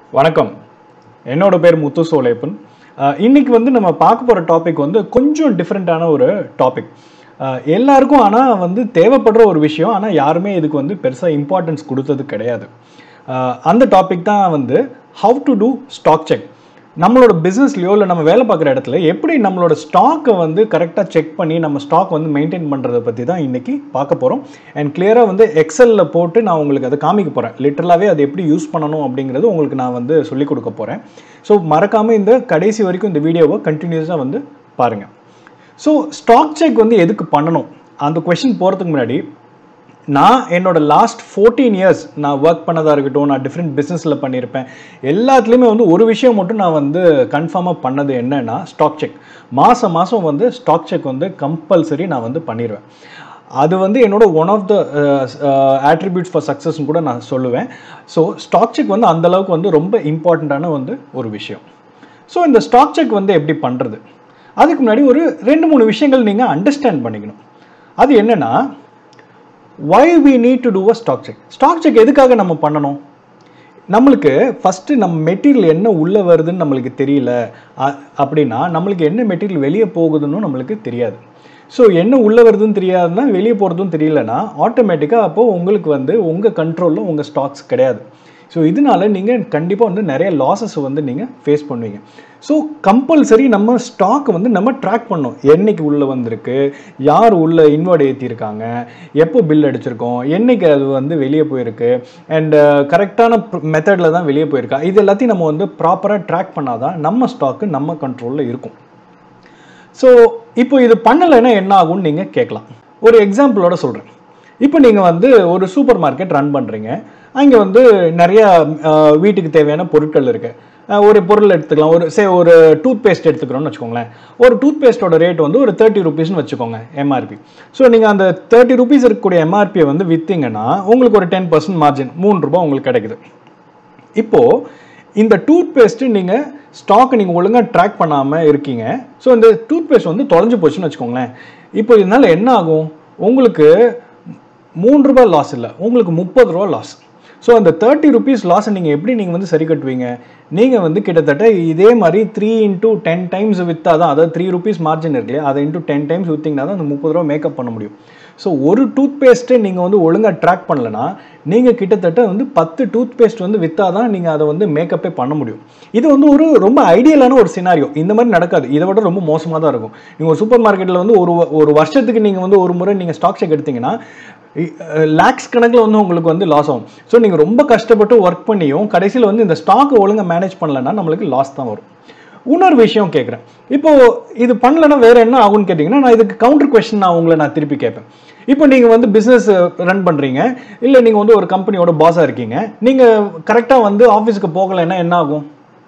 வணக்கம் என்னோட பேர் முத்து சோலேப்பன் அஹ் இன்னைக்கு வந்து நம்ம பார்க்க போகிற டாபிக் வந்து கொஞ்சம் டிஃப்ரெண்ட்டான ஒரு டாபிக் எல்லாருக்கும் ஆனால் வந்து தேவைப்படுற ஒரு விஷயம் ஆனால் யாருமே இதுக்கு வந்து பெருசாக இம்பார்ட்டன்ஸ் கொடுத்தது கிடையாது அஹ் அந்த டாபிக் தான் வந்து how to do stock check நம்மளோட பிஸ்னஸ்லையோ இல்லை நம்ம வேலை பார்க்குற இடத்துல எப்படி நம்மளோட ஸ்டாக்கை வந்து கரெக்டாக செக் பண்ணி நம்ம ஸ்டாக் வந்து மெயின்டைன் பண்ணுறதை பற்றி தான் இன்றைக்கி பார்க்க போகிறோம் அண்ட் கிளியராக வந்து எக்ஸலில் போட்டு நான் உங்களுக்கு அதை காமிக்க போகிறேன் லிட்டரலாகவே அது எப்படி யூஸ் பண்ணணும் அப்படிங்கிறது உங்களுக்கு நான் வந்து சொல்லிக் கொடுக்க போகிறேன் ஸோ மறக்காமல் இந்த கடைசி வரைக்கும் இந்த வீடியோவை கண்டினியூஸாக வந்து பாருங்கள் ஸோ ஸ்டாக் செக் வந்து எதுக்கு பண்ணணும் அந்த கொஷின் போகிறதுக்கு முன்னாடி நான் என்னோட லாஸ்ட் ஃபோர்டீன் இயர்ஸ் நான் ஒர்க் பண்ணதாக இருக்கட்டும் நான் டிஃப்ரெண்ட் பிஸ்னஸில் பண்ணியிருப்பேன் எல்லாத்துலேயுமே வந்து ஒரு விஷயம் மட்டும் நான் வந்து கன்ஃபார்மாக பண்ணது என்னன்னா ஸ்டாக் செக் மாதம் மாதம் வந்து ஸ்டாக் செக் வந்து கம்பல்சரி நான் வந்து பண்ணிடுவேன் அது வந்து என்னோட one of the attributes for சக்ஸஸ்னு கூட நான் சொல்லுவேன் ஸோ ஸ்டாக் செக் வந்து அந்த அளவுக்கு வந்து ரொம்ப இம்பார்ட்டண்ட்டான வந்து ஒரு விஷயம் ஸோ இந்த ஸ்டாக் செக் வந்து எப்படி பண்ணுறது அதுக்கு முன்னாடி ஒரு ரெண்டு மூணு விஷயங்கள் நீங்கள் அண்டர்ஸ்டாண்ட் பண்ணிக்கணும் அது என்னென்னா why we need to do a stock check stock check எதுக்காக நம்ம பண்ணணும் நம்மளுக்கு ஃபஸ்ட்டு நம்ம மெட்டீரியல் என்ன உள்ளே வருதுன்னு நம்மளுக்கு தெரியல அ- அப்படின்னா நம்மளுக்கு என்ன மெட்டீரியல் வெளியே போகுதுன்னு நம்மளுக்கு தெரியாது ஸோ என்ன உள்ளே வருதுன்னு தெரியாதுன்னா வெளியே போகிறதும் தெரியலனா ஆட்டோமேட்டிக்காக அப்போது உங்களுக்கு வந்து உங்கள் கண்ட்ரோலில் உங்கள் ஸ்டாக்ஸ் கிடையாது ஸோ இதனால நீங்கள் கண்டிப்பாக வந்து நிறைய லாஸஸ் வந்து நீங்கள் ஃபேஸ் பண்ணுவீங்க ஸோ கம்பல்சரி நம்ம ஸ்டாக் வந்து நம்ம ட்ராக் பண்ணோம் என்னைக்கு உள்ளே வந்திருக்கு யார் உள்ள இன்வர்ட் ஏற்றிருக்காங்க எப்போ பில் அடிச்சிருக்கோம் என்னைக்கு அது வந்து வெளியே போயிருக்கு அண்ட் கரெக்டான மெத்தடில் தான் வெளியே போயிருக்கா இது எல்லாத்தையும் நம்ம வந்து ப்ராப்பராக ட்ராக் பண்ணாதான் நம்ம ஸ்டாக்கு நம்ம கண்ட்ரோலில் இருக்கும் ஸோ இப்போ இது பண்ணலைன்னா என்ன ஆகும்னு நீங்கள் கேட்கலாம் ஒரு எக்ஸாம்பிளோட சொல்கிறேன் இப்போ நீங்கள் வந்து ஒரு சூப்பர் மார்க்கெட் ரன் பண்ணுறீங்க அங்கே வந்து நிறைய அஹ், வீட்டுக்கு தேவையான பொருட்கள் இருக்கு அஹ், ஒரு பொருள் எடுத்துக்கலாம் ஒரு சே ஒரு டூத் பேஸ்ட் எடுத்துக்கிறோம்னு வச்சுக்கோங்களேன் ஒரு டூத் பேஸ்ட்டோட ரேட் வந்து ஒரு தேர்ட்டி ருபீஸ்னு வச்சுக்கோங்க எம்ஆர்பி ஸோ நீங்கள் அந்த தேர்ட்டி ருபீஸ் இருக்கக்கூடிய எம்ஆர்பியை வந்து விற்றீங்கன்னா உங்களுக்கு ஒரு டென் பர்சன்ட் மார்ஜின் மூணு ரூபாய் உங்களுக்கு கிடைக்குது இப்போ இந்த டூத் பேஸ்ட்டு நீங்கள் ஸ்டாக் நீங்கள் ஒழுங்காக ட்ராக் பண்ணாமல் இருக்கீங்க ஸோ இந்த டூத் பேஸ்ட் வந்து தொலைஞ்சு போச்சுன்னு வச்சுக்கோங்களேன் இப்போ இதனால என்ன ஆகும் உங்களுக்கு மூணு ரூபாய் லாஸ் இல்லை உங்களுக்கு முப்பது ரூபா லாஸ் ஸோ அந்த தேர்ட்டி ருபீஸ் லாஸை நீங்கள் எப்படி நீங்கள் வந்து சரி கட்டுவீங்க நீங்கள் வந்து கிட்டத்தட்ட இதே மாதிரி த்ரீ இன்ட்டு டென் டைம்ஸ் விற்றா தான் அதாவது த்ரீ ருபீஸ் மார்ஜின் இருக்கு இல்லையா அதை இன்ட்டு டென் டைம்ஸ் விற்றிங்கன்னா தான் அந்த முப்பது ரூபா மேக்கப் பண்ண முடியும் ஸோ ஒரு டூத் பேஸ்ட்டை நீங்கள் வந்து ஒழுங்காக ட்ராக் பண்ணலனா நீங்கள் கிட்டத்தட்ட வந்து பத்து டூத் பேஸ்ட் வந்து விற்றா தான் நீங்கள் அதை வந்து மேக்கப்பே பண்ண முடியும் இது வந்து ஒரு ரொம்ப ஐடியலான ஒரு சினாரியோ இந்த மாதிரி நடக்காது இதை விட ரொம்ப மோசமாக தான் இருக்கும் நீங்கள் ஒரு சூப்பர் மார்க்கெட்டில் வந்து ஒரு வ- ஒரு வருஷத்துக்கு நீங்கள் வந்து ஒரு முறை நீங்கள் ஸ்டாக் செக் எடுத்தீங்கன்னா லேக்ஸ் கணக்கில் வந்து உங்களுக்கு வந்து லாஸ் ஆகும் ஸோ நீங்கள் ரொம்ப கஷ்டப்பட்டு ஒர்க் பண்ணியும் கடைசியில் வந்து இந்த ஸ்டாக்கை ஒழுங்காக மேனேஜ் பண்ணலன்னா நம்மளுக்கு லாஸ் தான் வரும் இன்னொரு விஷயம் கேட்குறேன் இப்போ இது பண்ணலன்னா வேற என்ன ஆகும்னு கேட்டிங்கன்னா நான் இதுக்கு கவுண்டர் கொஸ்டின் நான் உங்களை நான் திருப்பி கேட்பேன் இப்போ நீங்கள் வந்து பிஸ்னஸ் ரன் பண்ணுறீங்க இல்லை நீங்கள் வந்து ஒரு கம்பெனியோட பாஸாக இருக்கீங்க நீங்கள் கரெக்டாக வந்து ஆஃபீஸுக்கு போகலைன்னா என்ன ஆகும்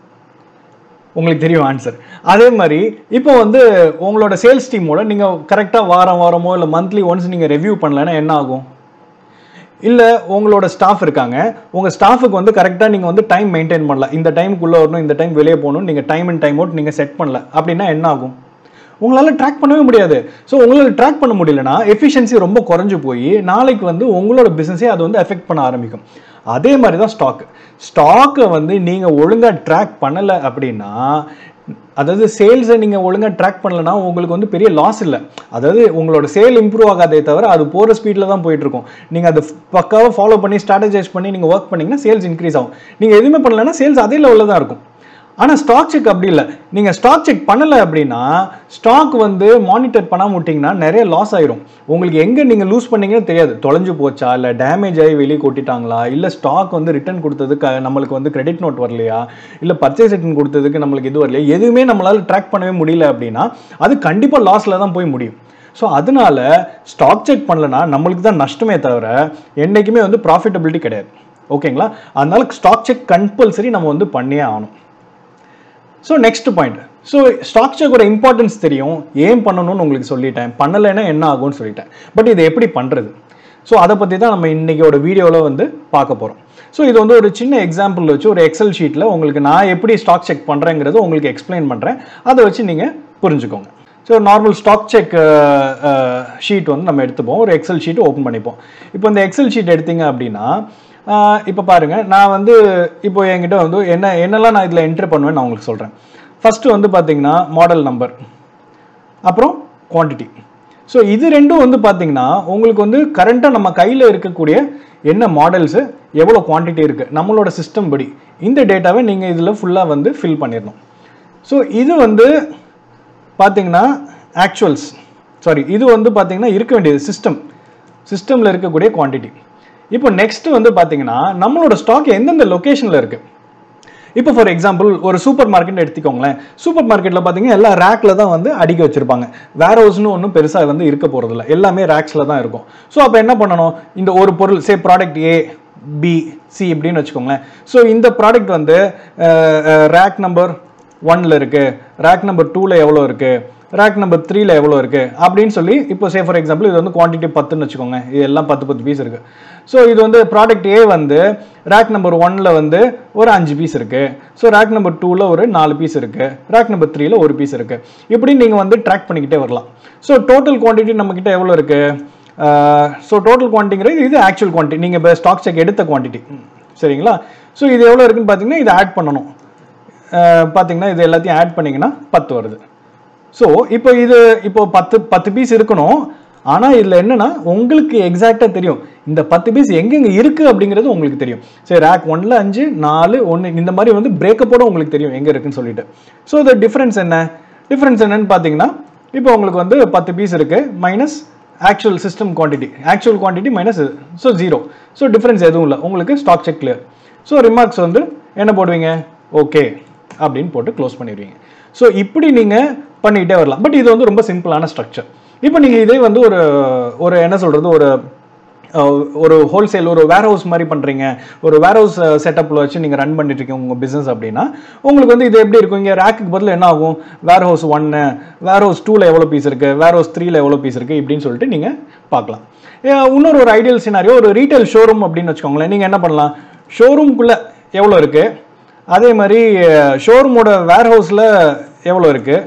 உங்களுக்கு தெரியும் ஆன்சர் அதே மாதிரி இப்போ வந்து உங்களோட சேல்ஸ் டீமோட நீங்கள் கரெக்டாக வாரம் வாரமோ இல்லை மந்த்லி ஒன்ஸ் நீங்கள் ரெவ்யூ பண்ணலைன்னா என்ன ஆகும் இல்லை உங்களோட ஸ்டாஃப் இருக்காங்க உங்கள் ஸ்டாஃபுக்கு வந்து கரெக்டாக நீங்கள் வந்து டைம் மெயின்டைன் பண்ணல இந்த டைமுக்குள்ளே வரணும் இந்த டைம் வெளியே போகணும் நீங்கள் டைம் அண்ட் டைம் அவுட் நீங்கள் செட் பண்ணல அப்படின்னா என்ன ஆகும் உங்களால் ட்ராக் பண்ணவே முடியாது ஸோ உங்களால் ட்ராக் பண்ண முடியலனா எஃபிஷியன்சி ரொம்ப குறைஞ்சு போய் நாளைக்கு வந்து உங்களோட பிஸ்னஸே அது வந்து எஃபெக்ட் பண்ண ஆரம்பிக்கும் அதே மாதிரி தான் ஸ்டாக் ஸ்டாக்கை வந்து நீங்கள் ஒழுங்காக ட்ராக் பண்ணலை அப்படின்னா அதாவது சேல்ஸை நீங்கள் ஒழுங்காக ட்ராக் பண்ணலனா உங்களுக்கு வந்து பெரிய லாஸ் இல்லை அதாவது உங்களோட சேல் இம்ப்ரூவ் ஆகாதே தவிர அது போகிற ஸ்பீடில் தான் போயிட்டு இருக்கும் நீங்கள் அதை பக்காவாக ஃபாலோ பண்ணி ஸ்ட்ராட்டஜைஸ் பண்ணி நீங்கள் ஒர்க் பண்ணீங்கன்னா சேல்ஸ் இன்க்ரீஸ் ஆகும் நீங்கள் எதுவுமே பண்ணலைன்னா சேல்ஸ் அதே லெவலில் தான் இருக்கும் ஆனால் ஸ்டாக் செக் அப்படி இல்லை நீங்கள் ஸ்டாக் செக் பண்ணலை அப்படின்னா ஸ்டாக் வந்து மானிட்டர் பண்ணாம விட்டிங்கன்னா நிறைய லாஸ் ஆயிரும் உங்களுக்கு எங்கே நீங்கள் லூஸ் பண்ணீங்கன்னு தெரியாது தொலைஞ்சு போச்சா இல்லை டேமேஜ் ஆகி வெளியே கொட்டிட்டாங்களா இல்லை ஸ்டாக் வந்து ரிட்டர்ன் கொடுத்ததுக்கு நம்மளுக்கு வந்து கிரெடிட் நோட் வரலையா இல்லை பர்ச்சேஸ் ரிட்டர்ன் கொடுத்ததுக்கு நம்மளுக்கு இது வரலையா எதுவுமே நம்மளால ட்ராக் பண்ணவே முடியல அப்படின்னா அது கண்டிப்பாக லாஸில் தான் போய் முடியும் ஸோ அதனால ஸ்டாக் செக் பண்ணலனா நம்மளுக்கு தான் நஷ்டமே தவிர என்றைக்குமே வந்து ப்ராஃபிட்டபிலிட்டி கிடையாது ஓகேங்களா அதனால ஸ்டாக் செக் கம்பல்சரி நம்ம வந்து பண்ணியே ஆகணும் so next point so stock செக்கோட இம்பார்ட்டன்ஸ் தெரியும் ஏன் பண்ணணும்னு உங்களுக்கு சொல்லிட்டேன் பண்ணலைன்னா என்ன ஆகும்னு சொல்லிட்டேன் பட் இதை எப்படி பண்ணுறது ஸோ அதை பற்றி தான் நம்ம இன்னைக்கோட வீடியோவில் வந்து பார்க்க போகிறோம் ஸோ இது வந்து ஒரு சின்ன எக்ஸாம்பிள் வச்சு ஒரு எக்ஸல் ஷீட்டில் உங்களுக்கு நான் எப்படி ஸ்டாக் செக் பண்ணுறேங்கிறது உங்களுக்கு எக்ஸ்பிளைன் பண்ணுறேன் அதை வச்சு நீங்கள் புரிஞ்சுக்கோங்க so normal stock check sheet வந்து நம்ம எடுத்துப்போம் ஒரு எக்ஸல் ஷீட் ஓப்பன் பண்ணிப்போம் இப்போ இந்த எக்ஸல் ஷீட் எடுத்தீங்க அப்படின்னா இப்போ பாருங்க நான் வந்து இப்போ என்கிட்ட வந்து என்ன என்னெல்லாம் நான் இதில் என்ட்ரி பண்ணுவேன்னு நான் உங்களுக்கு சொல்கிறேன் ஃபஸ்ட்டு வந்து பார்த்தீங்கன்னா மாடல் நம்பர் அப்புறம் குவாண்டிட்டி ஸோ இது ரெண்டும் வந்து பார்த்தீங்கன்னா உங்களுக்கு வந்து கரண்ட்டாக நம்ம கையில் இருக்கக்கூடிய என்ன மாடல்ஸு எவ்வளோ குவாண்டிட்டி இருக்குது நம்மளோட சிஸ்டம் படி இந்த டேட்டாவை நீங்கள் இதில் ஃபுல்லாக வந்து ஃபில் பண்ணிடணும் ஸோ இது வந்து பார்த்தீங்கன்னா ஆக்சுவல்ஸ் சாரி இது வந்து பார்த்தீங்கன்னா இருக்க வேண்டியது சிஸ்டம் சிஸ்டமில் இருக்கக்கூடிய குவாண்டிட்டி இப்போ நெக்ஸ்ட் வந்து பார்த்தீங்கன்னா நம்மளோட ஸ்டாக் எந்தெந்த லொக்கேஷனில் இருக்குது இப்போ ஃபார் எக்ஸாம்பிள் ஒரு சூப்பர் மார்க்கெட் எடுத்துக்கோங்களேன் சூப்பர் மார்க்கெட்டில் பார்த்தீங்கன்னா எல்லா ரேக்கில் தான் வந்து அடிக்க வச்சிருப்பாங்க வேர் ஹவுஸ்னு ஒன்றும் பெருசாக வந்து இருக்க போகிறதில்ல எல்லாமே ரேக்ஸில் தான் இருக்கும் ஸோ அப்போ என்ன பண்ணணும் இந்த ஒரு பொருள் say product A B C இப்படின்னு வச்சுக்கோங்களேன் ஸோ இந்த ப்ராடக்ட் வந்து ரேக் நம்பர் ஒன்ல இருக்கு ரேக் நம்பர் டூவில் எவ்வளோ இருக்கு ரேக் நம்பர் த்ரீல எவ்வளோ இருக்கு அப்படின்னு சொல்லி இப்போ சே ஃபார் எக்ஸாம்பிள் இது வந்து குவான்டிட்டி பத்துன்னு வச்சுக்கோங்க இது எல்லாம் பத்து பத்து பீஸ் இருக்கு ஸோ இது வந்து ப்ராடக்ட் ஏ வந்து ரேக் நம்பர் ஒன்ல வந்து ஒரு அஞ்சு பீஸ் இருக்கு ஸோ ரேக் நம்பர் டூவில் ஒரு நாலு பீஸ் இருக்கு ரேக் நம்பர் த்ரீல ஒரு பீஸ் இருக்கு இப்படி நீங்கள் வந்து ட்ராக் பண்ணிக்கிட்டே வரலாம் ஸோ டோட்டல் குவான்டிட்டி நம்மக்கிட்ட எவ்வளோ இருக்கு ஸோ டோட்டல் குவான்டிங்கிறது இது ஆக்சுவல் குவான்டிட்டி நீங்கள் இப்போ ஸ்டாக் செக் எடுத்த குவான்டிட்டி சரிங்களா ஸோ இது எவ்வளோ இருக்குன்னு பார்த்தீங்கன்னா இதை ஆட் பண்ணணும் அஹ் பார்த்தீங்கன்னா இது எல்லாத்தையும் ஆட் பண்ணீங்கன்னா பத்து வருது ஸோ இப்போ இது இப்போ பத்து பத்து பீஸ் இருக்கணும் ஆனால் இதில் என்னன்னா உங்களுக்கு எக்ஸாக்டாக தெரியும் இந்த பத்து பீஸ் எங்கெங்க இருக்கு அப்படிங்கிறது உங்களுக்கு தெரியும் சரி ரேக் ஒன்ல அஞ்சு நாலு ஒன்று இந்த மாதிரி வந்து பிரேக்கப்போட உங்களுக்கு தெரியும் எங்கே இருக்குன்னு சொல்லிட்டு ஸோ இந்த டிஃப்ரென்ஸ் என்ன டிஃப்ரென்ஸ் என்னன்னு பார்த்தீங்கன்னா இப்போ உங்களுக்கு வந்து பத்து பீஸ் இருக்கு minus actual system quantity actual quantity minus so zero so difference எதுவும் இல்லை உங்களுக்கு stock check clear so remarks வந்து என்ன போடுவீங்க ஓகே அப்படின்னு போட்டு க்ளோஸ் பண்ணிடுவீங்க ஸோ இப்படி நீங்கள் பண்ணிக்கிட்டே வரலாம் பட் இது வந்து ரொம்ப சிம்பிளான ஸ்ட்ரக்சர் இப்போ நீங்கள் இதே வந்து ஒரு ஒரு என்ன சொல்கிறது ஒரு அஹ், ஒரு ஹோல்சேல் ஒரு வேர் ஹவுஸ் மாதிரி பண்ணுறீங்க ஒரு வேர் ஹவுஸ் செட்டப்பில் வச்சு நீங்கள் ரன் பண்ணிட்டு இருக்கீங்க உங்கள் பிஸ்னஸ் அப்படின்னா உங்களுக்கு வந்து இது எப்படி இருக்கும் இங்கே ரேக்குக்கு பதில் என்ன ஆகும் வேர் ஹவுஸ் ஒன்று வேர் ஹவுஸ் டூவில் எவ்வளோ பீஸ் இருக்குது வேர் ஹவுஸ் த்ரீல எவ்வளோ பீஸ் இருக்குது இப்படின்னு சொல்லிட்டு நீங்கள் பார்க்கலாம் அஹ், இன்னொரு ஒரு ஐடியல் சினாரியோ ஒரு ரீட்டைல் ஷோரூம் அப்படின்னு வச்சுக்கோங்களேன் நீங்கள் என்ன பண்ணலாம் ஷோரூம்குள்ளே எவ்வளோ இருக்குது அதே மாதிரி ஷோரூமோட வேர் ஹவுஸில் எவ்வளோ இருக்குது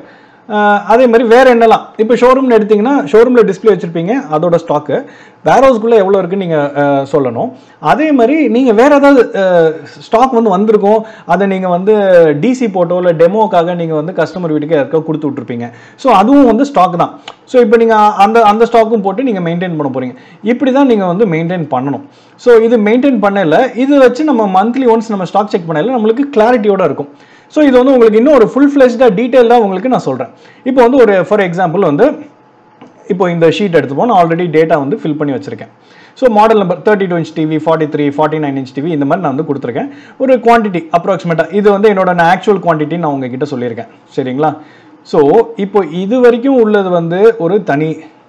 அதே மாதிரி வேற என்னலாம் இப்போ ஷோரூம்னு எடுத்தீங்கன்னா ஷோரூமில் டிஸ்ப்ளே வச்சுருப்பீங்க அதோட ஸ்டாக்கு வேர் ஹவுஸ்க்குள்ளே எவ்வளோ இருக்குன்னு நீங்கள் சொல்லணும் அதே மாதிரி நீங்கள் வேற ஏதாவது ஸ்டாக் வந்து வந்திருக்கும் அதை நீங்கள் வந்து டிசி போட்டோ இல்லை டெமோக்காக நீங்கள் வந்து கஸ்டமர் வீட்டுக்கு யாருக்கோ கொடுத்து விட்ருப்பீங்க ஸோ அதுவும் வந்து ஸ்டாக் தான் ஸோ இப்போ நீங்கள் அந்த அந்த ஸ்டாக்கும் போட்டு நீங்கள் மெயின்டைன் பண்ண போகிறீங்க இப்படி தான் நீங்கள் வந்து மெயின்டைன் பண்ணணும் ஸோ இது மெயின்டைன் பண்ணல இது வச்சு நம்ம மந்த்லி ஒன்ஸ் நம்ம ஸ்டாக் செக் பண்ணல நம்மளுக்கு கிளாரிட்டியோட இருக்கும் ஸோ இது வந்து உங்களுக்கு இன்னும் ஒரு ஃபுல் ஃப்ளெஷ்டாக டீட்டெயிலாக உங்களுக்கு நான் சொல்கிறேன் இப்போ வந்து ஒரு ஃபார் எக்ஸாம்பிள் வந்து இப்போ இந்த ஷீட் எடுத்துப்போம் நான் ஆல்ரெடி டேட்டா வந்து ஃபில் பண்ணி வச்சிருக்கேன் so model number thirty two inch TV forty three forty nine inch TV இந்த மாதிரி நான் வந்து கொடுத்துருக்கேன் ஒரு குவான்டிட்டி அப்ராக்சிமேட்டாக இது வந்து என்னோட நான் ஆக்சுவல் குவான்டிட்டி நான் உங்ககிட்ட சொல்லியிருக்கேன் சரிங்களா ஸோ இப்போ இது வரைக்கும் உள்ளது வந்து ஒரு தனி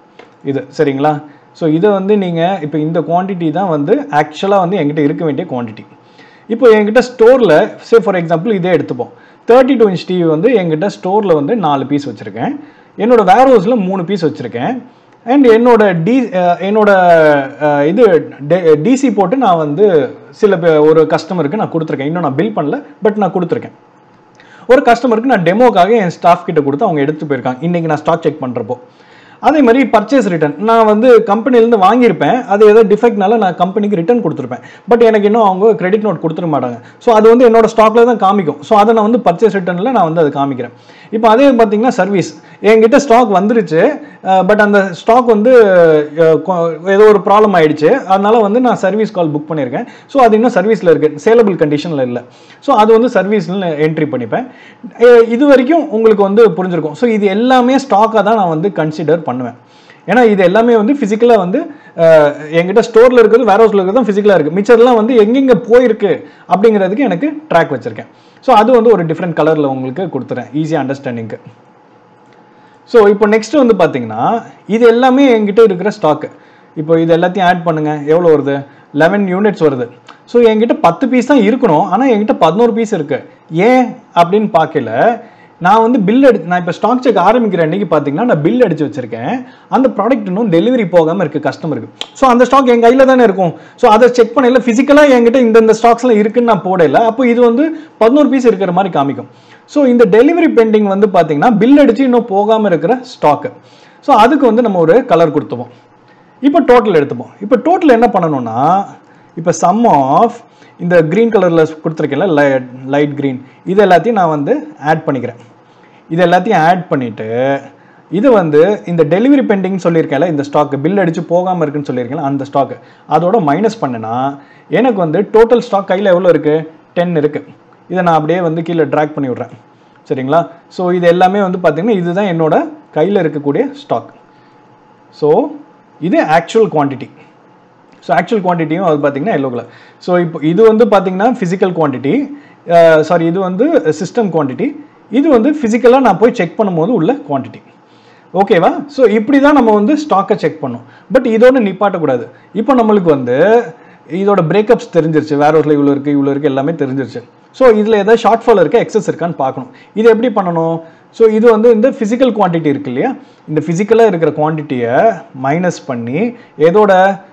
இது சரிங்களா ஸோ இதை வந்து நீங்கள் இப்போ இந்த குவான்டிட்டி தான் வந்து ஆக்சுவலாக வந்து என்கிட்ட இருக்க வேண்டிய குவான்டிட்டி இப்போ என்கிட்ட ஸ்டோரில் சே ஃபார் எக்ஸாம்பிள் இதே எடுத்துப்போம் தேர்ட்டி டூ இன்ச் டிவி வந்து என்கிட்ட ஸ்டோரில் வந்து நாலு பீஸ் வச்சுருக்கேன் என்னோட வேர் ஹவுஸில் மூணு பீஸ் வச்சுருக்கேன் அண்ட் என்னோட டி அஹ் என்னோட அஹ் இது டிசி போட்டு நான் வந்து சில பே- ஒரு கஸ்டமருக்கு நான் கொடுத்துருக்கேன் இன்னும் நான் பில் பண்ணல பட் நான் கொடுத்துருக்கேன் ஒரு கஸ்டமருக்கு நான் டெமோக்காக என் ஸ்டாஃப் கிட்ட கொடுத்து அவங்க எடுத்து போயிருக்காங்க இன்னைக்கு நான் ஸ்டாக் செக் பண்ணுறப்போ அதே மாதிரி பர்ச்சேஸ் ரிட்டர்ன் நான் வந்து கம்பெனிலேருந்து வாங்கியிருப்பேன் அது ஏதோ டிஃபெக்ட்னால நான் கம்பெனிக்கு ரிட்டர்ன் கொடுத்துருப்பேன் பட் எனக்கு இன்னும் அவங்க கிரெடிட் நோட் கொடுத்துட மாட்டாங்க ஸோ அது வந்து என்னோட ஸ்டாக்ல தான் காமிக்கும் ஸோ அதை நான் வந்து பர்ச்சேஸ் ரிட்டர்னில் நான் வந்து அது காமிக்கிறேன் இப்போ அதே பார்த்தீங்கன்னா சர்வீஸ் என்கிட்ட ஸ்டாக் வந்துருச்சு பட் அந்த ஸ்டாக் வந்து அஹ், கொ- ஏதோ ஒரு ப்ராப்ளம் ஆயிடுச்சு அதனால வந்து நான் சர்வீஸ் கால் புக் பண்ணியிருக்கேன் ஸோ அது இன்னும் சர்வீஸில் இருக்கு சேலபிள் கண்டிஷனில் இல்லை ஸோ அது வந்து சர்வீஸ்ல என்ட்ரி பண்ணிப்பேன் அஹ், இது வரைக்கும் உங்களுக்கு வந்து புரிஞ்சிருக்கும் ஸோ இது எல்லாமே ஸ்டாக்காக தான் நான் வந்து கன்சிடர் பண்ணுவேன் ஏன்னா இது எல்லாமே வந்து ஃபிசிக்கலாக வந்து அஹ், என்கிட்ட ஸ்டோரில் இருக்கிறது வேர் ஹவுஸில் இருக்கிறது ஃபிசிக்கலாக இருக்குது மிச்சதெல்லாம் வந்து எங்கெங்கே போயிருக்கு அப்படிங்கிறதுக்கு எனக்கு ட்ராக் வச்சுருக்கேன் ஸோ அது வந்து ஒரு டிஃப்ரெண்ட் கலரில் உங்களுக்கு கொடுத்துறேன் ஈஸியாக அண்டர்ஸ்டாண்டிங்க்கு ஸோ இப்போ நெக்ஸ்ட் வந்து பார்த்தீங்கன்னா இது எல்லாமே என்கிட்ட இருக்கிற ஸ்டாக்கு இப்போ இது எல்லாத்தையும் ஆட் பண்ணுங்க எவ்வளோ வருது லெவன் யூனிட்ஸ் வருது ஸோ என்கிட்ட பத்து பீஸ் தான் இருக்கணும் ஆனால் என்கிட்ட பதினோரு பீஸ் இருக்கு ஏன் அப்படின்னு பார்க்கல நான் வந்து பில் அடி நான் இப்போ ஸ்டாக் செக் ஆரம்பிக்கிற அன்னைக்கு பார்த்தீங்கன்னா நான் பில் அடிச்சு வச்சிருக்கேன் அந்த ப்ராடக்ட் இன்னும் டெலிவரி போகாமல் இருக்கு கஸ்டமருக்கு ஸோ அந்த ஸ்டாக் என் கையில் தானே இருக்கும் ஸோ அதை செக் பண்ணல ஃபிசிக்கலாக என்கிட்ட இந்த ஸ்டாக்ஸ்லாம் இருக்குன்னு நான் போடல அப்போ இது வந்து பதினோரு பீஸ் இருக்கிற மாதிரி காமிக்கும் ஸோ இந்த டெலிவரி பெண்டிங் வந்து பார்த்தீங்கன்னா பில் அடிச்சு இன்னும் போகாமல் இருக்கிற ஸ்டாக்கு ஸோ அதுக்கு வந்து நம்ம ஒரு கலர் கொடுத்துப்போம் இப்போ டோட்டல் எடுத்துப்போம் இப்போ டோட்டல் என்ன பண்ணணும்னா இப்போ சம் ஆஃப் இந்த க்ரீன் கலரில் கொடுத்துருக்கேன்ல லைட் க்ரீன் இது எல்லாத்தையும் நான் வந்து ஆட் பண்ணிக்கிறேன் இது எல்லாத்தையும் ஆட் பண்ணிவிட்டு இது வந்து இந்த டெலிவரி பெண்டிங் சொல்லியிருக்கேன்ல இந்த ஸ்டாக் பில் அடித்து போகாமல் இருக்குன்னு சொல்லியிருக்கேன்ல அந்த ஸ்டாக் அதோட மைனஸ் பண்ணனா எனக்கு வந்து டோட்டல் ஸ்டாக் கையில் எவ்வளோ இருக்குது டென் இருக்குது இதை நான் அப்படியே வந்து கீழே ட்ராக் பண்ணி விட்றேன் சரிங்களா ஸோ இது எல்லாமே வந்து பார்த்திங்கன்னா இதுதான் என்னோட கையில் இருக்கக்கூடிய ஸ்டாக் ஸோ இது ஆக்சுவல் குவான்டிட்டி ஸோ ஆக்சுவல் குவான்டிட்டியும் அது பார்த்தீங்கன்னா எல்லோ கலர் ஸோ இப்போ இது வந்து பார்த்தீங்கன்னா ஃபிசிக்கல் குவான்டிட்டி சாரி இது வந்து சிஸ்டம் குவான்டிட்டி இது வந்து ஃபிசிக்கலாக நான் போய் செக் பண்ணும்போது உள்ள குவான்டிட்டி ஓகேவா ஸோ இப்படி தான் நம்ம வந்து ஸ்டாக்கை செக் பண்ணோம் பட் இதோட நிப்பாட்டக்கூடாது இப்போ நம்மளுக்கு வந்து இதோட பிரேக்கப்ஸ் தெரிஞ்சிருச்சு வேற ஒரு இவ்வளோ இருக்குது இவ்வளோ இருக்குது எல்லாமே தெரிஞ்சிருச்சு ஸோ இதில் ஏதாவது ஷார்ட் ஃபால் இருக்கா எக்ஸஸ் இருக்கான்னு பார்க்கணும் இது எப்படி பண்ணணும் ஸோ இது வந்து இந்த ஃபிசிக்கல் குவான்டிட்டி இருக்கு இல்லையா இந்த ஃபிசிக்கலாக இருக்கிற குவான்டிட்டியை மைனஸ் பண்ணி எதோட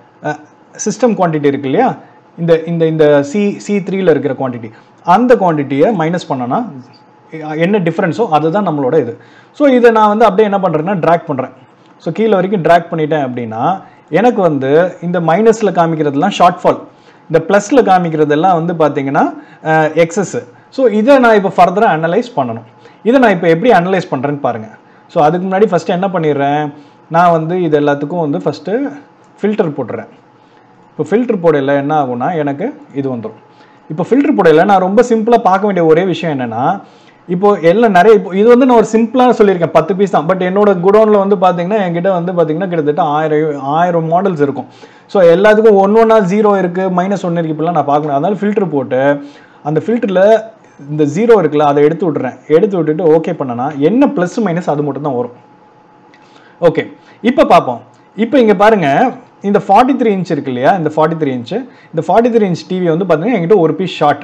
சிஸ்டம் குவான்டிட்டி இருக்கு இல்லையா இந்த இந்த இந்த சி சி த்ரீல இருக்கிற குவான்டிட்டி அந்த குவான்டிட்டியை மைனஸ் பண்ணனா என்ன டிஃப்ரென்ஸோ அதுதான் நம்மளோட இது ஸோ இதை நான் வந்து அப்படியே என்ன பண்ணுறேன்னா ட்ராக் பண்ணுறேன் ஸோ கீழே வரைக்கும் ட்ராக் பண்ணிட்டேன் அப்படின்னா எனக்கு வந்து இந்த மைனஸில் காமிக்கிறதுலாம் ஷார்ட் ஃபால் இந்த ப்ளஸில் காமிக்கிறதெல்லாம் வந்து பார்த்தீங்கன்னா எக்ஸஸ் ஸோ இதை நான் இப்போ ஃபர்தராக அனலைஸ் பண்ணணும் இதை நான் இப்போ எப்படி அனலைஸ் பண்ணுறேன்னு பாருங்கள் ஸோ அதுக்கு முன்னாடி ஃபஸ்ட்டு என்ன பண்ணிடுறேன் நான் வந்து இது எல்லாத்துக்கும் வந்து ஃபஸ்ட்டு ஃபில்டர் போட்டுறேன் இப்போ ஃபில்டர் போடையில் என்ன ஆகும்னா எனக்கு இது வந்துடும் இப்போ ஃபில்டர் போடையில் நான் ரொம்ப சிம்பிளாக பார்க்க வேண்டிய ஒரே விஷயம் என்னென்னா இப்போ எல்லாம் நிறைய இப்போ இது வந்து நான் ஒரு சிம்பிளாக சொல்லியிருக்கேன் பத்து பீஸ் தான் பட் என்னோட குடோனில் வந்து பார்த்தீங்கன்னா என்கிட்ட வந்து பார்த்தீங்கன்னா கிட்டத்தட்ட ஆயிரம் ஆயிரம் மாடல்ஸ் இருக்கும் ஸோ எல்லாத்துக்கும் ஒன்று ஒன்றா ஜீரோ இருக்குது மைனஸ் ஒன்று இருக்குது இப்படிலாம் நான் பார்க்கணும் அதனால ஃபில்டர் போட்டு அந்த ஃபில்டரில் இந்த ஜீரோ இருக்குல்ல அதை எடுத்து விட்டுறேன் எடுத்து விட்டுட்டு ஓகே பண்ணனா என்ன ப்ளஸ் மைனஸ் அது மட்டும் தான் வரும் ஓகே இப்போ பார்ப்போம் இப்போ இங்கே பாருங்க இந்த ஃபார்ட்டி த்ரீ இன்ச் இருக்கு இல்லையா இந்த ஃபார்ட்டி த்ரீ இன்ச்சு இந்த ஃபார்ட்டி த்ரீ இன்ச் டிவி வந்து பார்த்தீங்கன்னா என்கிட்ட ஒரு பீஸ் ஷார்ட்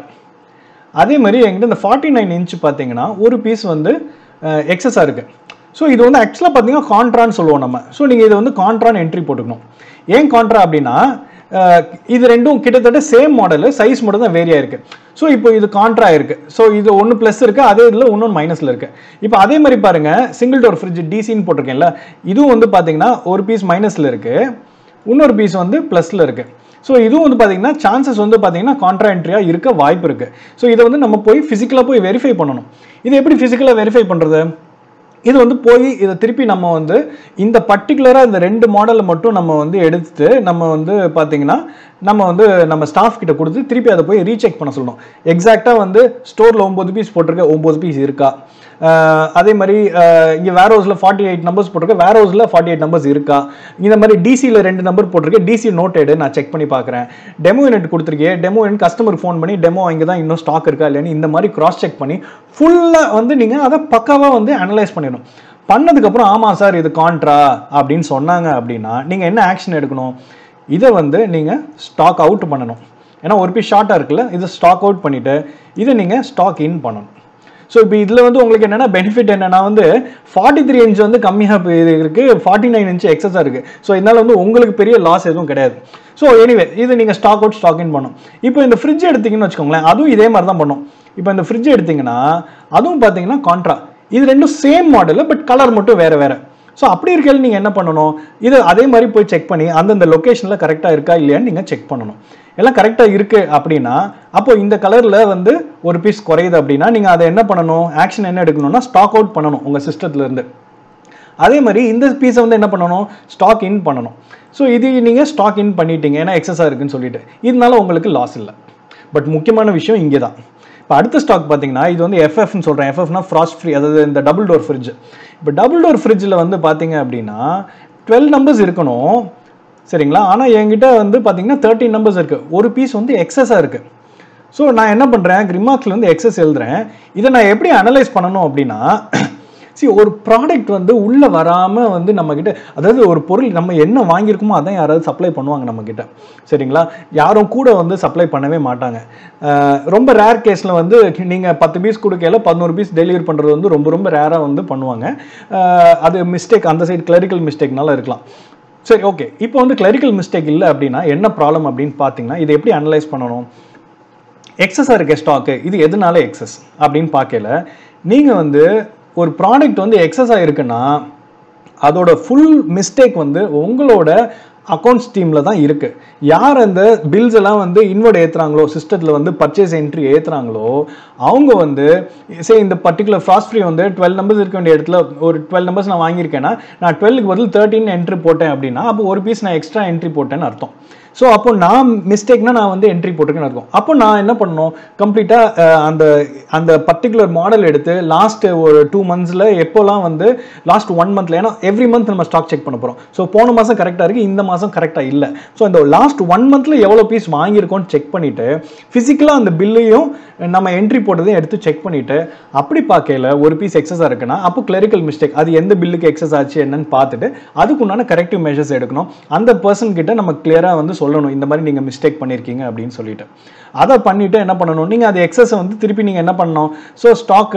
அதே மாதிரி என்கிட்ட இந்த ஃபார்ட்டி நைன் இன்ச் பார்த்தீங்கன்னா ஒரு பீஸ் வந்து எக்ஸஸாக இருக்குது ஸோ இது வந்து ஆக்சுவலாக பார்த்தீங்கன்னா கான்ட்ரான்னு சொல்லுவோம் நம்ம ஸோ நீங்கள் இதை வந்து கான்ட்ரான்னு என்ட்ரி போட்டுக்கணும் ஏன் கான்ட்ரா அப்படின்னா அஹ், இது ரெண்டும் கிட்டத்தட்ட சேம் மாடலு சைஸ் மட்டும் தான் வேரியா இருக்கு ஸோ இப்போ இது கான்ட்ரா இருக்கு ஸோ இது ஒன்று ப்ளஸ் இருக்கு அதே இதில் இன்னொன்று மைனஸில் இருக்கு இப்போ அதே மாதிரி பாருங்க சிங்கிள் டோர் ஃப்ரிட்ஜ் டிசின்னு போட்டிருக்கேன்ல இதுவும் வந்து பார்த்தீங்கன்னா ஒரு பீஸ் மைனஸில் இருக்கு இன்னொரு பீஸ் வந்து ப்ளஸில் இருக்கு ஸோ இதுவும் வந்து பார்த்தீங்கன்னா சான்சஸ் வந்து பார்த்தீங்கன்னா கான்ட்ரா என்ட்ரியாக இருக்க வாய்ப்பு இருக்கு ஸோ இதை வந்து நம்ம போய் ஃபிசிக்கலாக போய் வெரிஃபை பண்ணணும் இது எப்படி ஃபிசிக்கலாக வெரிஃபை பண்ணுறது இது வந்து போய் இதை திருப்பி நம்ம வந்து இந்த பர்டிகுலராக இந்த ரெண்டு மாடலை மட்டும் நம்ம வந்து எடுத்துட்டு நம்ம வந்து பார்த்தீங்கன்னா நம்ம வந்து நம்ம ஸ்டாஃப் கிட்ட கொடுத்து திருப்பி அதை போய் ரீசெக் பண்ண சொல்லணும் எக்ஸாக்டாக வந்து ஸ்டோரில் ஒம்பது பீஸ் போட்டிருக்க ஒம்பது பீஸ் இருக்கா அஹ் அதே மாதிரி இங்கே வேர் ஹவுஸில் ஃபார்ட்டி எயிட் நம்பர்ஸ் போட்டிருக்க வேர் ஹவுஸில் ஃபார்ட்டி எயிட் நம்பர்ஸ் இருக்கா இந்த மாதிரி டிசியில் ரெண்டு நம்பர் போட்டிருக்கேன் டிசி நோட்டெடு நான் செக் பண்ணி பார்க்குறேன் டெமோ யூனிட் கொடுத்துருக்கேன் டெமோ யூனிட் கஸ்டமருக்கு ஃபோன் பண்ணி டெமோ இங்கே தான் இன்னும் ஸ்டாக் இருக்கா இல்லையான்னு இந்த மாதிரி கிராஸ் செக் பண்ணி ஃபுல்லாக வந்து நீங்கள் அதை பக்காவாக வந்து அனலைஸ் பண்ணிடணும் பண்ணதுக்கப்புறம் ஆமாம் சார் இது கான்ட்ரா அப்படின்னு சொன்னாங்க அப்படின்னா நீங்கள் என்ன ஆக்ஷன் எடுக்கணும் இதை வந்து நீங்கள் ஸ்டாக் அவுட் பண்ணணும் ஏன்னா ஒரு பீஸ் ஷார்ட்டாக இருக்குல்ல இதை ஸ்டாக் அவுட் பண்ணிவிட்டு இதை நீங்கள் ஸ்டாக் இன் பண்ணணும் ஸோ இப்போ இதில் வந்து உங்களுக்கு என்னென்னா பெனிஃபிட் என்னன்னா வந்து ஃபார்ட்டி த்ரீ இன்ச் வந்து கம்மியாக இது இருக்குது ஃபார்ட்டி நைன் இன்ச் எக்ஸஸாக இருக்குது ஸோ இதனால வந்து உங்களுக்கு பெரிய லாஸ் எதுவும் கிடையாது ஸோ எனிவே இது நீங்கள் ஸ்டாக் அவுட் ஸ்டாக் இன் பண்ணும் இப்போ இந்த ஃப்ரிட்ஜ் எடுத்தீங்கன்னு வச்சுக்கோங்களேன் அதுவும் இதே மாதிரி தான் பண்ணும் இப்போ இந்த ஃப்ரிட்ஜ் எடுத்தீங்கன்னா அதுவும் பார்த்தீங்கன்னா கான்ட்ரா இது ரெண்டும் சேம் மாடலு பட் கலர் மட்டும் வேறு வேறு ஸோ அப்படி இருக்கையில் நீங்கள் என்ன பண்ணணும் இது அதே மாதிரி போய் செக் பண்ணி அந்தந்த லொக்கேஷனில் கரெக்டாக இருக்கா இல்லையான்னு நீங்கள் செக் பண்ணணும் எல்லாம் கரெக்டாக இருக்கு அப்படின்னா அப்போ இந்த கலரில் வந்து ஒரு பீஸ் குறையுது அப்படின்னா நீங்கள் அதை என்ன பண்ணணும் ஆக்ஷன் என்ன எடுக்கணும்னா ஸ்டாக் அவுட் பண்ணணும் உங்கள் சிஸ்டத்துலேருந்து அதே மாதிரி இந்த பீஸை வந்து என்ன பண்ணணும் ஸ்டாக் இன் பண்ணணும் ஸோ இது நீங்கள் ஸ்டாக் இன் பண்ணிட்டீங்க ஏன்னா எக்ஸஸாக இருக்குன்னு சொல்லிட்டு இதனால உங்களுக்கு லாஸ் இல்லை பட் முக்கியமான விஷயம் இங்கே தான் இப்போ அடுத்த ஸ்டாக் பார்த்தீங்கன்னா இது வந்து எஃப்எஃப்னு சொல்கிறேன் எஃப்எஃப்னா ஃப்ராஸ்ட் ஃப்ரீ அதாவது இந்த டபுள் டோர் ஃப்ரிட்ஜ் இப்போ டபுள் டோர் ஃப்ரிட்ஜில் வந்து பார்த்தீங்க அப்படின்னா டுவெல் நம்பர்ஸ் இருக்கணும் சரிங்களா ஆனால் என்கிட்ட வந்து பார்த்தீங்கன்னா தேர்ட்டின் நம்பர்ஸ் இருக்குது ஒரு பீஸ் வந்து எக்ஸஸாக இருக்குது ஸோ நான் என்ன பண்ணுறேன் கிரிமார்க்ஸில் வந்து எக்ஸஸ் எழுதுறேன் இதை நான் எப்படி அனலைஸ் பண்ணணும் அப்படின்னா see ஒரு ப்ராடக்ட் வந்து உள்ளே வராமல் வந்து நம்மக்கிட்ட அதாவது ஒரு பொருள் நம்ம என்ன வாங்கியிருக்கோமோ அதான் யாராவது சப்ளை பண்ணுவாங்க நம்மக்கிட்ட சரிங்களா யாரும் கூட வந்து சப்ளை பண்ணவே மாட்டாங்க அஹ் ரொம்ப ரேர் கேஸில் வந்து நீங்கள் பத்து பீஸ் கொடுக்கல பதினோரு பீஸ் டெலிவரி பண்ணுறது வந்து ரொம்ப ரொம்ப ரேராக வந்து பண்ணுவாங்க அஹ் அது மிஸ்டேக் அந்த சைடு கிளரிக்கல் மிஸ்டேக்னால இருக்கலாம் சரி ஓகே இப்போ வந்து கிளரிக்கல் மிஸ்டேக் இல்லை அப்படின்னா என்ன ப்ராப்ளம் அப்படின்னு பார்த்தீங்கன்னா இதை எப்படி அனலைஸ் பண்ணணும் எக்ஸஸாக இருக்க ஸ்டாக்கு இது எதனால எக்ஸஸ் அப்படின்னு பார்க்கல நீங்கள் வந்து ஒரு ப்ராடக்ட் வந்து எக்ஸஸாக இருக்குன்னா அதோட ஃபுல் மிஸ்டேக் வந்து உங்களோட அக்கௌண்ட்ஸ் டீமில் தான் இருக்குது யார் அந்த பில்ஸ் எல்லாம் வந்து இன்வெர்ட் ஏற்றுறாங்களோ சிஸ்டத்தில் வந்து பர்ச்சேஸ் என்ட்ரி ஏற்றுறாங்களோ அவங்க வந்து சரி இந்த பர்டிகுலர் ஃபாஸ்ட் ஃப்ரீ வந்து டுவெல் நம்பர்ஸ் இருக்க வேண்டிய இடத்துல ஒரு டுவெல் நம்பர்ஸ் நான் வாங்கியிருக்கேன்னா நான் டுவெல்க்கு பதில் தேர்ட்டின் என்ட்ரி போட்டேன் அப்படின்னா அப்போ ஒரு பீஸ் நான் எக்ஸ்ட்ரா என்ட்ரி போட்டேன்னு அர்த்தம் ஸோ அப்போ நான் மிஸ்டேக்னா நான் வந்து என்ட்ரி போட்டிருக்கேன்னு இருக்கும் அப்போ நான் என்ன பண்ணணும் கம்ப்ளீட்டாக அந்த அந்த பர்டிகுலர் மாடல் எடுத்து லாஸ்ட் ஒரு டூ மந்த்ஸில் எப்போல்லாம் வந்து லாஸ்ட் ஒன் மந்த்ல ஏன்னா எவ்ரி மந்த் நம்ம ஸ்டாக் செக் பண்ண போகிறோம் ஸோ போன மாதம் கரெக்டாக இருக்குது இந்த மாதம் கரெக்டாக இல்லை ஸோ இந்த லாஸ்ட் ஒன் மந்த்தில் எவ்வளோ பீஸ் வாங்கியிருக்கோம்னு செக் பண்ணிவிட்டு ஃபிசிக்கலாக அந்த பில்லையும் நம்ம என்ட்ரி போட்டதையும் எடுத்து செக் பண்ணிவிட்டு அப்படி பார்க்கல ஒரு பீஸ் எக்ஸஸாக இருக்குன்னா அப்போ கிளரிக்கல் மிஸ்டேக் அது எந்த பில்லுக்கு எக்ஸஸ் ஆச்சு என்னன்னு பார்த்துட்டு அதுக்குண்டான கரெக்டிவ் மெஷர்ஸ் எடுக்கணும் அந்த பர்சன் கிட்ட நம்ம கிளியராக வந்து சொல்லணும் இந்த மாதிரி நீங்கள் மிஸ்டேக் பண்ணியிருக்கீங்க அப்படின்னு சொல்லிட்டு அதை பண்ணிவிட்டு என்ன பண்ணணும் நீங்கள் அது எக்ஸஸை வந்து திருப்பி நீங்கள் என்ன பண்ணணும் ஸோ ஸ்டாக்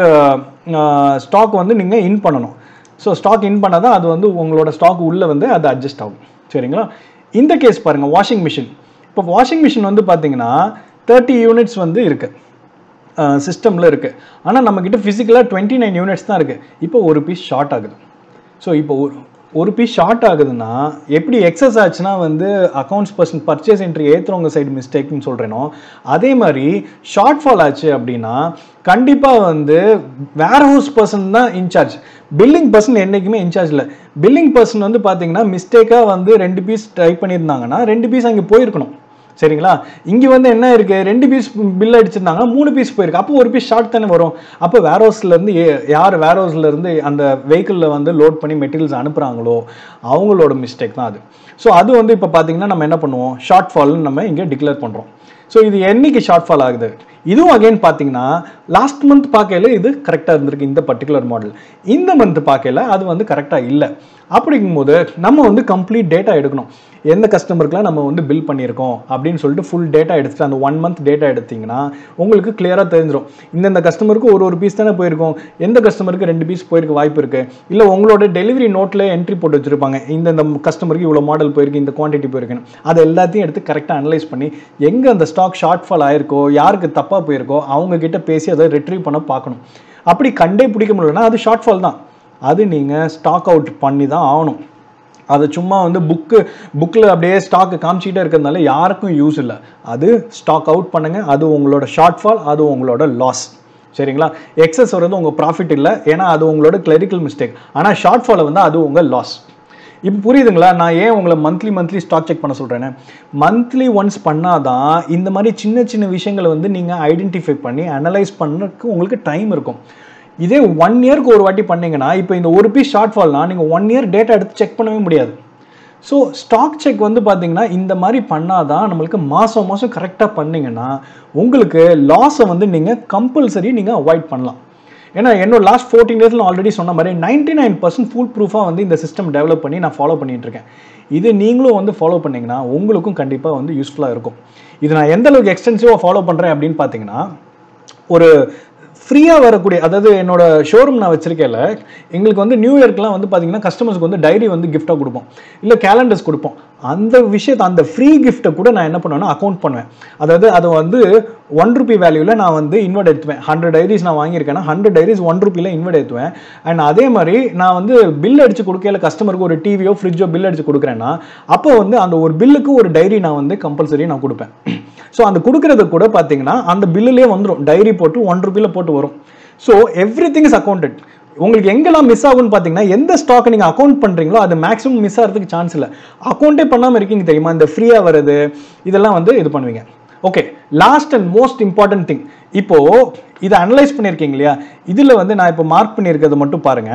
ஸ்டாக் வந்து நீங்கள் இன் பண்ணணும் ஸோ ஸ்டாக் இன் பண்ணால் தான் அது வந்து உங்களோட ஸ்டாக் உள்ளே வந்து அது அட்ஜஸ்ட் ஆகும் சரிங்களா இந்த கேஸ் பாருங்கள் வாஷிங் மிஷின் இப்போ வாஷிங் மிஷின் வந்து பார்த்தீங்கன்னா தேர்ட்டி யூனிட்ஸ் வந்து இருக்குது சிஸ்டமில் இருக்குது ஆனால் நம்மக்கிட்ட ஃபிசிக்கலாக டுவெண்ட்டி நைன் யூனிட்ஸ் தான் இருக்குது இப்போ ஒரு பீஸ் ஷார்ட் ஆகுது ஸோ இப்போ ஒரு ஒரு பீஸ் ஷார்ட் ஆகுதுன்னா எப்படி எக்ஸஸ் ஆச்சுன்னா வந்து அக்கௌண்ட்ஸ் பர்சன் பர்ச்சேஸ் என்ட்ரி ஏற்றுறவங்க சைடு மிஸ்டேக்னு சொல்கிறேனோ அதே மாதிரி ஷார்ட் ஃபால் ஆச்சு அப்படின்னா கண்டிப்பாக வந்து வேர் ஹவுஸ் பர்சன் தான் இன்சார்ஜ் பில்லிங் பர்சன் என்றைக்குமே இன்சார்ஜ் இல்லை பில்லிங் பர்சன் வந்து பார்த்தீங்கன்னா மிஸ்டேக்காக வந்து ரெண்டு பீஸ் டைப் பண்ணியிருந்தாங்கன்னா ரெண்டு பீஸ் அங்கே போயிருக்கணும் சரிங்களா இங்கே வந்து என்ன இருக்கு ரெண்டு பீஸ் பில் அடிச்சிருந்தாங்க மூணு பீஸ் போயிருக்கு அப்போ ஒரு பீஸ் ஷார்ட் தானே வரும் அப்போ வேர் இருந்து யார் வேர் இருந்து அந்த வெஹிக்கிளில் வந்து லோட் பண்ணி மெட்டீரியல்ஸ் அனுப்புகிறாங்களோ அவங்களோட மிஸ்டேக் தான் அது ஸோ அது வந்து இப்போ பார்த்தீங்கன்னா நம்ம என்ன பண்ணுவோம் ஷார்ட் ஃபால்னு நம்ம இங்கே டிக்ளேர் பண்ணுறோம் ஸோ இது என்னைக்கு ஷார்ட் ஃபால் ஆகுது இதுவும் அகைன் பார்த்தீங்கன்னா லாஸ்ட் மந்த் பார்க்கையில இது கரெக்டாக இருந்திருக்கு இந்த பர்டிகுலர் மாடல் இந்த மந்த் பார்க்கையில அது வந்து கரெக்டாக இல்லை அப்படிங்கும்போது நம்ம வந்து கம்ப்ளீட் டேட்டா எடுக்கணும் எந்த கஸ்டமருக்குலாம் நம்ம வந்து பில் பண்ணியிருக்கோம் அப்படின்னு சொல்லிட்டு ஃபுல் டேட்டா எடுத்துட்டு அந்த ஒன் மந்த் டேட்டா எடுத்தீங்கன்னா உங்களுக்கு கிளியராக தெரிஞ்சிடும் இந்தந்த கஸ்டமருக்கு ஒரு ஒரு பீஸ் தானே போயிருக்கும் எந்த கஸ்டமருக்கு ரெண்டு பீஸ் போயிருக்க வாய்ப்பு இருக்குது இல்லை உங்களோட டெலிவரி நோட்டில் என்ட்ரி போட்டு வச்சுருப்பாங்க இந்தந்த கஸ்டமருக்கு இவ்வளோ மாடல் போயிருக்கு இந்த குவான்டிட்டி போயிருக்குன்னு அதை எல்லாத்தையும் எடுத்து கரெக்டாக அனலைஸ் பண்ணி எங்கே அந்த ஸ்டாக் ஷார்ட் ஃபால் ஆயிருக்கோ யாருக்கு தப்பாக போயிருக்கோ அவங்க கிட்ட பேசி அதை ரிட்ரீவ் பண்ண பார்க்கணும் அப்படி கண்டே பிடிக்க முடியலன்னா அது ஷார்ட் ஃபால் தான் அது நீங்கள் ஸ்டாக் அவுட் பண்ணி தான் ஆகணும் அது சும்மா வந்து புக்கு புக்கில் அப்படியே ஸ்டாக்கு காமிச்சிக்கிட்டே இருக்கிறதுனால யாருக்கும் யூஸ் இல்லை அது ஸ்டாக் அவுட் பண்ணுங்கள் அது உங்களோட ஷார்ட் ஃபால் அது உங்களோட லாஸ் சரிங்களா எக்ஸஸ் வர்றது உங்கள் ப்ராஃபிட் இல்லை ஏன்னா அது உங்களோட கிளரிக்கல் மிஸ்டேக் ஆனால் ஷார்ட் ஃபாலை வந்து அது உங்கள் லாஸ் இப்போ புரியுதுங்களா நான் ஏன் உங்களை மந்த்லி மந்த்லி ஸ்டாக் செக் பண்ண சொல்கிறேன்னு மந்த்லி ஒன்ஸ் பண்ணாதான் இந்த மாதிரி சின்ன சின்ன விஷயங்களை வந்து நீங்கள் ஐடென்டிஃபை பண்ணி அனலைஸ் பண்ணறதுக்கு உங்களுக்கு டைம் இருக்கும் இதே ஒன் இயர்க்கு ஒரு வாட்டி பண்ணீங்கன்னா இப்போ இந்த ஒரு பீஸ் ஷார்ட் ஃபால்னா நீங்கள் ஒன் இயர் டேட்டா எடுத்து செக் பண்ணவே முடியாது ஸோ ஸ்டாக் செக் வந்து பார்த்தீங்கன்னா இந்த மாதிரி பண்ணாதான் நம்மளுக்கு மாதம் மாதம் கரெக்டாக பண்ணீங்கன்னா உங்களுக்கு லாஸை வந்து நீங்கள் கம்பல்சரி நீங்கள் அவாய்ட் பண்ணலாம் ஏன்னா என்னோட லாஸ்ட் ஃபோர்டீன் இயர்ஸில் ஆல்ரெடி சொன்ன மாதிரி நைன்டி நைன் பர்சன்ட் ஃபுல் ப்ரூஃபாக வந்து இந்த சிஸ்டம் டெவலப் பண்ணி நான் ஃபாலோ பண்ணிட்டு இருக்கேன் இது நீங்களும் வந்து ஃபாலோ பண்ணீங்கன்னா உங்களுக்கும் கண்டிப்பாக வந்து யூஸ்ஃபுல்லாக இருக்கும் இது நான் எந்த அளவுக்கு எக்ஸ்டென்சிவாக ஃபாலோ பண்ணுறேன் அப்படின்னு பார்த்தீங்கன்னா ஒரு ஃப்ரீயாக வரக்கூடிய அதாவது என்னோட ஷோரூம் நான் வச்சிருக்கேன்ல எங்களுக்கு வந்து நியூ இயர்க்குலாம் வந்து பார்த்தீங்கன்னா கஸ்டமர்ஸ்க்கு வந்து டைரி வந்து கிஃப்டாக கொடுப்போம் இல்லை கேலண்டர்ஸ் கொடுப்போம் அந்த விஷயத்தை அந்த ஃப்ரீ கிஃப்ட்டை கூட நான் என்ன பண்ணுவேன்னா அக்கௌண்ட் பண்ணுவேன் அதாவது அது வந்து ஒன் ருபி வேல்யூவில் நான் வந்து இன்வெர்ட் எடுத்துவேன் ஹண்ட்ரட் டைரிஸ் நான் வாங்கியிருக்கேன்னா ஹண்ட்ரட் டைரிஸ் ஒன் ருபியில் இன்வெர்ட் ஏற்றுவேன் அண்ட் அதே மாதிரி நான் வந்து பில் அடிச்சு கொடுக்கல கஸ்டமருக்கு ஒரு டிவியோ ஃப்ரிட்ஜோ பில் அடிச்சு கொடுக்குறேன்னா அப்போ வந்து அந்த ஒரு பில்லுக்கு ஒரு டைரி நான் வந்து கம்பல்சரி நான் கொடுப்பேன் ஸோ அந்த கொடுக்கறது கூட பார்த்தீங்கன்னா அந்த பில்லுலேயே வந்துடும் டைரி போட்டு ஒன் ருபியில் போட்டு வரும் so everything is accounted உங்களுக்கு எங்கெல்லாம் மிஸ் ஆகும்னு பார்த்தீங்கன்னா எந்த ஸ்டாக்கை நீங்கள் அக்கௌண்ட் பண்ணுறீங்களோ அது மேக்ஸிமம் மிஸ் ஆகிறதுக்கு சான்ஸ் இல்லை அக்கௌண்ட்டே பண்ணாமல் இருக்கீங்க தெரியுமா இந்த ஃப்ரீயாக வருது இதெல்லாம் வந்து இது பண்ணுவீங்க okay last and most important thing இப்போ இதை அனலைஸ் பண்ணியிருக்கீங்க இல்லையா இதில் வந்து நான் இப்போ மார்க் பண்ணியிருக்கிறது மட்டும் பாருங்க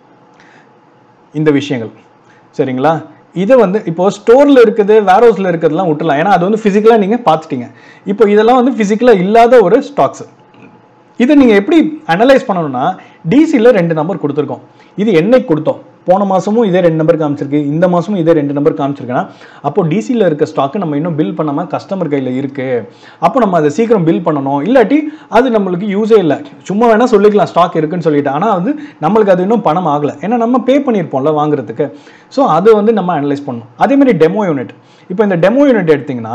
இந்த விஷயங்கள் சரிங்களா இதை வந்து இப்போ ஸ்டோரில் இருக்குது வேர் ஹவுஸில் இருக்கிறதுலாம் விட்டுலாம் ஏன்னா அது வந்து ஃபிசிக்கலாக நீங்கள் பார்த்துட்டீங்க இப்போ இதெல்லாம் வந்து ஃபிசிக்கலாக இல்லாத ஒரு ஸ்டாக்ஸ் இதை நீங்கள் எப்படி அனலைஸ் பண்ணணும்னா டிசியில் ரெண்டு நம்பர் கொடுத்துருக்கோம் இது என்னைக்கு கொடுத்தோம் போன மாதமும் இதே ரெண்டு நம்பர் காமிச்சிருக்கு இந்த மாதமும் இதே ரெண்டு நம்பர் காமிச்சிருக்குன்னா அப்போ டிசியில் இருக்க ஸ்டாக்கு நம்ம இன்னும் பில் பண்ணாமல் கஸ்டமர் கையில் இருக்குது அப்போ நம்ம அதை சீக்கிரம் பில் பண்ணணும் இல்லாட்டி அது நம்மளுக்கு யூஸே இல்லை சும்மா வேணால் சொல்லிக்கலாம் ஸ்டாக் இருக்குன்னு சொல்லிட்டு ஆனால் வந்து நம்மளுக்கு அது இன்னும் பணம் ஆகலை ஏன்னா நம்ம பே பண்ணியிருப்போம்ல வாங்குறதுக்கு ஸோ அது வந்து நம்ம அனலைஸ் பண்ணணும் அதே மாதிரி டெமோ யூனிட் இப்போ இந்த டெமோ யூனிட் எடுத்திங்கன்னா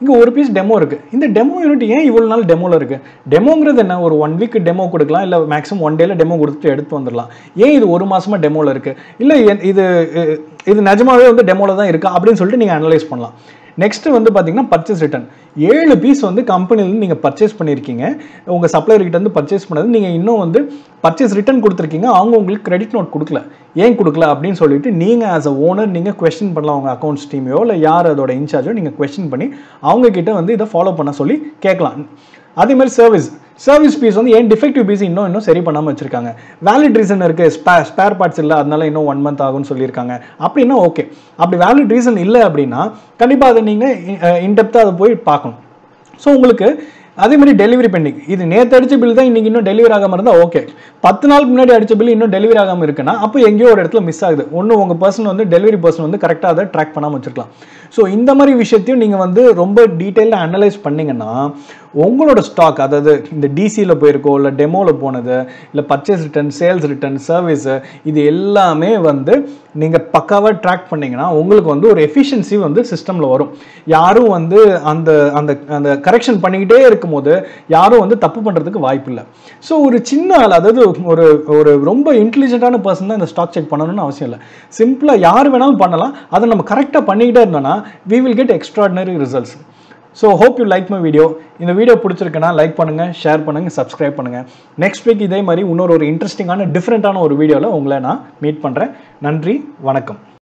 இங்கே ஒரு பீஸ் டெமோ இருக்குது இந்த டெமோ யூனிட் ஏன் இவ்வளோ நாள் டெமோவில் இருக்குது டெமோங்கிறது என்ன ஒரு ஒன் வீக் டெமோ கொடுக்கலாம் இல்லை மேக்ஸிமம் ஒன் டேல டெமோ கொடுத்துட்டு எடுத்து வந்துடலாம் ஏன் இது ஒரு மாசமா டெமோவில் இருக்குது இல்லை இது இது நிஜமாவே வந்து டெமோவில் தான் இருக்கா அப்படின்னு சொல்லிட்டு நீங்கள் அனலைஸ் பண்ணலாம் நெக்ஸ்ட் வந்து பார்த்தீங்கன்னா பர்ச்சேஸ் ரிட்டர்ன் ஏழு பீஸ் வந்து கம்பெனிலேருந்து நீங்கள் பர்ச்சேஸ் பண்ணியிருக்கீங்க உங்கள் சப்ளையர் கிட்ட இருந்து பர்ச்சேஸ் பண்ணது நீங்கள் இன்னும் வந்து பர்ச்சேஸ் ரிட்டர்ன் கொடுத்துருக்கீங்க அவங்க உங்களுக்கு கிரெடிட் நோட் கொடுக்கல ஏன் கொடுக்கல அப்படின்னு சொல்லிட்டு நீங்கள் ஆஸ் அ ஓனர் நீங்கள் கொஸ்டின் பண்ணலாம் உங்கள் அக்கௌண்ட்ஸ் டீமையோ இல்லை யார் அதோட இன்சார்ஜோ நீங்கள் கொஸ்டின் பண்ணி அவங்க கிட்ட வந்து இதை ஃபாலோ பண்ண சொல்லி கேட்கலாம் அதே மாதிரி சர்வீஸ் சர்வீஸ் பீஸ் வந்து ஏன் டிஃபெக்டிவ் பீஸ் இன்னும் இன்னும் சரி பண்ணாமல் வச்சிருக்காங்க வேலிட் ரீசன் இருக்கு ஸ்பேர் ஸ்பேர் பார்ட்ஸ் இல்லை அதனால இன்னும் ஒன் மந்த் ஆகும்னு சொல்லியிருக்காங்க அப்படின்னா ஓகே அப்படி வேலிட் ரீசன் இல்லை அப்படின்னா கண்டிப்பாக அதை நீங்கள் இன்டெப்த்தாக அதை போய் பார்க்கணும் ஸோ உங்களுக்கு அதே மாதிரி டெலிவரி பெண்டிங் இது நேற்று அடிச்ச பில் தான் இன்னைக்கு இன்னும் டெலிவரி ஆகாமல் இருந்தால் ஓகே பத்து நாளுக்கு முன்னாடி அடிச்ச பில் இன்னும் டெலிவரி ஆகாமல் இருக்குன்னா அப்போ எங்கேயோ ஒரு இடத்துல மிஸ் ஆகுது ஒன்று உங்கள் பர்சன் வந்து டெலிவரி பர்சன் வந்து கரெக்டாக அதை ட்ராக் பண்ணாமல் வச்சிருக்கலாம் ஸோ இந்த மாதிரி விஷயத்தையும் நீங்கள் வந்து ரொம்ப டீட்டெயிலாக அனலைஸ் பண்ணீங்கன்னா உங்களோட ஸ்டாக் அதாவது இந்த டிசியில் போயிருக்கோ இல்லை டெமோவில் போனது இல்லை purchase return sales return service இது எல்லாமே வந்து நீங்கள் பக்காவாக ட்ராக் பண்ணீங்கன்னா உங்களுக்கு வந்து ஒரு எஃபிஷியன்சி வந்து சிஸ்டமில் வரும் யாரும் வந்து அந்த அந்த அந்த கரெக்ஷன் பண்ணிக்கிட்டே இருக்கும்போது யாரும் வந்து தப்பு பண்ணுறதுக்கு வாய்ப்பு இல்லை ஸோ ஒரு சின்ன ஆள் அதாவது ஒரு ஒரு ரொம்ப இன்டெலிஜென்ட்டான பர்சன் தான் இந்த ஸ்டாக் செக் பண்ணணும்னு அவசியம் இல்லை சிம்பிளாக யார் வேணாலும் பண்ணலாம் அதை நம்ம கரெக்டாக பண்ணிக்கிட்டே இருந்தோம்னா we will get extraordinary results so hope you like my video இந்த வீடியோ பிடிச்சிருக்குன்னா லைக் பண்ணுங்கள் ஷேர் பண்ணுங்கள் சப்ஸ்கிரைப் பண்ணுங்கள் நெக்ஸ்ட் வீக் இதே மாதிரி இன்னொரு ஒரு இன்ட்ரெஸ்டிங்கான டிஃப்ரெண்ட்டான ஒரு வீடியோவில் உங்களை நான் மீட் பண்ணுறேன் நன்றி வணக்கம்